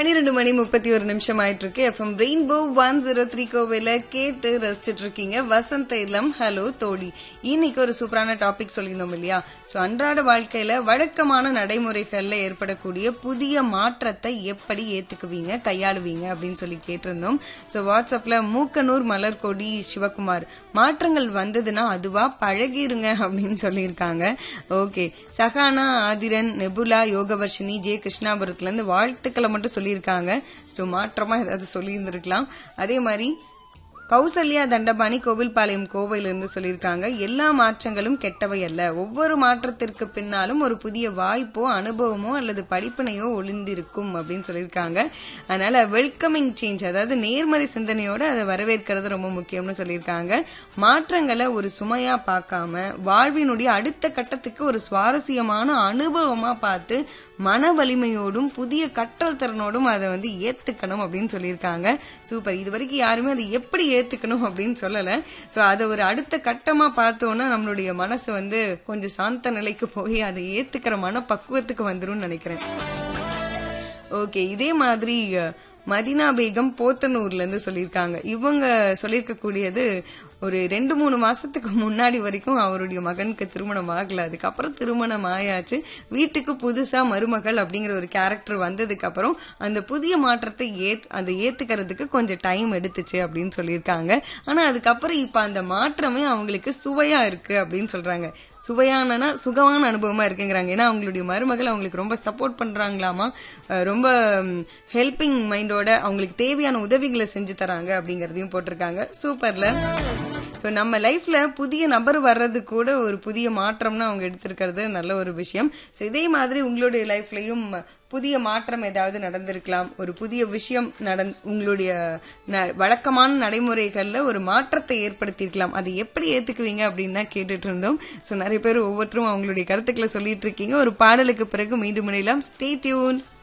பன்னிரெண்டு மணி முப்பத்தி ஒரு நிமிஷம் ஆயிட்டு இருக்கு FM Rainbow one zero three கோவில கேட்டு ரசிச்சிட்டு இருக்கீங்க வசந்த இல்லம் ஹலோ தோழி இன்னைக்கு ஒரு சூப்பரான டாபிக் சொல்லியிருந்தோம் இல்லையா ஸோ அன்றாட வாழ்க்கையில வழக்கமான நடைமுறைகள்ல ஏற்படக்கூடிய புதிய மாற்றத்தை எப்படி ஏத்துக்குவீங்க கையாளுவீங்க அப்படின்னு சொல்லி கேட்டிருந்தோம் ஸோ வாட்ஸ்அப்ல மூக்கனூர் மலர்கொடி சிவகுமார் மாற்றங்கள் வந்ததுன்னா அதுவா பழகிருங்க அப்படின்னு சொல்லியிருக்காங்க okay Sahana Aadhiran Nebula Yogavarshini J கிருஷ்ணாபுரத்துல இருந்து வாழ்த்துக்களை மட்டும் சொல்லியிருக்காங்க ஸோ மாற்றமா ஏதாவது சொல்லியிருந்திருக்கலாம் அதே மாதிரி கௌசல்யா தண்டபாணி கோவில்பாளையம் கோவையிலிருந்து சொல்லியிருக்காங்க எல்லா மாற்றங்களும் கெட்டவை அல்ல ஒவ்வொரு மாற்றத்திற்கு பின்னாலும் ஒரு புதிய வாய்ப்போ அனுபவமோ அல்லது படிப்பினையோ ஒளிந்திருக்கும் அப்படின்னு சொல்லியிருக்காங்க அதனால வெல்கமிங் சேஞ்ச் அதாவது நேர்மறை சிந்தனையோட அதை வரவேற்கிறது ரொம்ப முக்கியம்னு சொல்லியிருக்காங்க மாற்றங்களை ஒரு சுமையா பார்க்காம வாழ்வினுடைய அடுத்த கட்டத்துக்கு ஒரு சுவாரஸ்யமான அனுபவமா பார்த்து மன வலிமையோடும் புதிய கற்றல் திறனோடும் அதை வந்து ஏத்துக்கணும் அப்படின்னு சொல்லியிருக்காங்க சூப்பர் இது வரைக்கும் யாருமே அதை எப்படி ஏத்துக்கணும் அப்படின்னு சொல்லல ஸோ அதை ஒரு அடுத்த கட்டமா பார்த்தோம்னா நம்மளுடைய மனசு வந்து கொஞ்சம் சாந்த நிலைக்கு போய் அதை ஏத்துக்கிற மன பக்குவத்துக்கு வந்துரும்னு நினைக்கிறேன் ஓகே இதே மாதிரி அஹ், மதினா பேகம் போத்தனூர்ல இருந்து சொல்லியிருக்காங்க இவங்க சொல்லியிருக்கக்கூடியது ஒரு ரெண்டு மூணு மாசத்துக்கு முன்னாடி வரைக்கும் அவருடைய மகனுக்கு திருமணம் ஆகல அதுக்கப்புறம் திருமணம் ஆயாச்சு வீட்டுக்கு புதுசா மருமகள் அப்படிங்கிற ஒரு கேரக்டர் வந்ததுக்கு அப்புறம் அந்த புதிய மாற்றத்தை ஏ அந்த ஏத்துக்கிறதுக்கு கொஞ்சம் டைம் எடுத்துச்சு அப்படின்னு சொல்லியிருக்காங்க ஆனா அதுக்கப்புறம் இப்ப அந்த மாற்றமே அவங்களுக்கு சுவையா இருக்கு அப்படின்னு சொல்றாங்க சுவையானனா சுகமான அனுபவமா இருக்குங்கிறாங்க ஏன்னா அவங்களுடைய மருமகள் அவங்களுக்கு ரொம்ப சப்போர்ட் பண்றாங்களாமா அஹ் ரொம்ப ஹெல்பிங் மைண்டோட அவங்களுக்கு தேவையான உதவிகளை செஞ்சு தராங்க அப்படிங்கறதையும் போட்டிருக்காங்க சூப்பர்ல ஸோ நம்ம லைஃப்ல புதிய நபர் வர்றது கூட ஒரு புதிய மாற்றம்னு அவங்க எடுத்திருக்கிறது நல்ல ஒரு விஷயம் ஸோ இதே மாதிரி உங்களுடைய லைஃப்லயும் புதிய மாற்றம் ஏதாவது நடந்திருக்கலாம் ஒரு புதிய விஷயம் நடந் உங்களுடைய ந- வழக்கமான நடைமுறைகள்ல ஒரு மாற்றத்தை ஏற்படுத்தியிருக்கலாம் அதை எப்படி ஏத்துக்குவீங்க அப்படின்னு தான் கேட்டுட்டு இருந்தோம் ஸோ நிறைய பேர் ஒவ்வொருத்தரும் அவங்களுடைய கருத்துக்களை சொல்லிட்டு இருக்கீங்க ஒரு பாடலுக்கு பிறகு மீண்டும் இணையலாம் ஸ்டே டியூன்